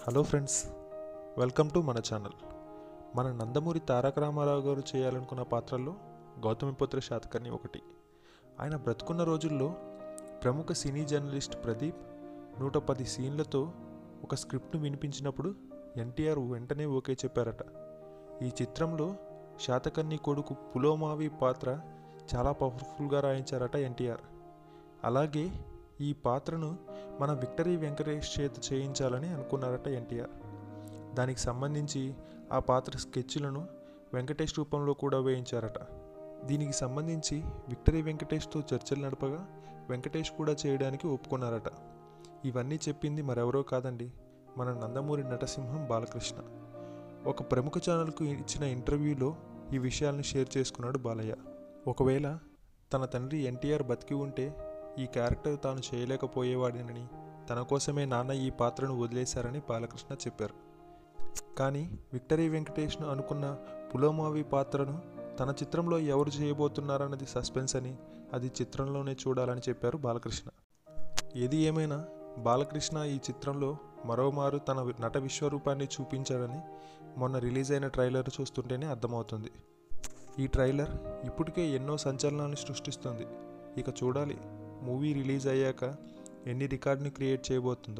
hello friends welcome to మన channel మన నందమూరి తారక రామారావు గారు చేయాలనుకున్న పాత్రల్లో గౌతమిపుత్ర శాతకర్ణి ఒకటి ఆయన బ్రతుకున్న రోజుల్లో ప్రముఖ సినీ జర్నలిస్ట్ ప్రదీప్ నూట పది సీన్లతో ఒక స్క్రిప్ట్ను వినిపించినప్పుడు ఎన్టీఆర్ వెంటనే ఓకే చెప్పారట ఈ చిత్రంలో శాతకర్ణి కొడుకు పులోమావి పాత్ర చాలా పవర్ఫుల్గా రాయించారట ఎన్టీఆర్ అలాగే ఈ పాత్రను మన విక్టరీ వెంకటేష్ చేత చేయించాలని అనుకున్నారట ఎన్టీఆర్ దానికి సంబంధించి ఆ పాత్ర స్కెచ్లను వెంకటేష్ రూపంలో కూడా వేయించారట దీనికి సంబంధించి విక్టరీ వెంకటేష్తో చర్చలు నడపగా వెంకటేష్ కూడా చేయడానికి ఒప్పుకున్నారట ఇవన్నీ చెప్పింది మరెవరో కాదండి మన నందమూరి నటసింహం బాలకృష్ణ ఒక ప్రముఖ ఛానల్కు ఇచ్చిన ఇంటర్వ్యూలో ఈ విషయాలను షేర్ చేసుకున్నాడు బాలయ్య ఒకవేళ తన తండ్రి ఎన్టీఆర్ బతికి ఉంటే ఈ క్యారెక్టర్ తాను చేయలేకపోయేవాడినని తన కోసమే నాన్న ఈ పాత్రను వదిలేశారని బాలకృష్ణ చెప్పారు కానీ విక్టరీ వెంకటేష్ను అనుకున్న పులోమావి పాత్రను తన చిత్రంలో ఎవరు చేయబోతున్నారన్నది సస్పెన్స్ అని అది చిత్రంలోనే చూడాలని చెప్పారు బాలకృష్ణ ఏది ఏమైనా బాలకృష్ణ ఈ చిత్రంలో మరోమారు తన నట విశ్వరూపాన్ని చూపించాడని మొన్న రిలీజ్ అయిన ట్రైలర్ చూస్తుంటేనే అర్థమవుతుంది ఈ ట్రైలర్ ఇప్పటికే ఎన్నో సంచలనాన్ని సృష్టిస్తుంది ఇక చూడాలి మూవీ రిలీజ్ అయ్యాక ఎన్ని రికార్డ్ని క్రియేట్ చేయబోతుందో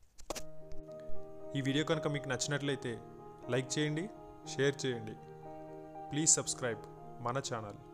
ఈ వీడియో కనుక మీకు నచ్చినట్లయితే లైక్ చేయండి షేర్ చేయండి ప్లీజ్ సబ్స్క్రైబ్ మన ఛానల్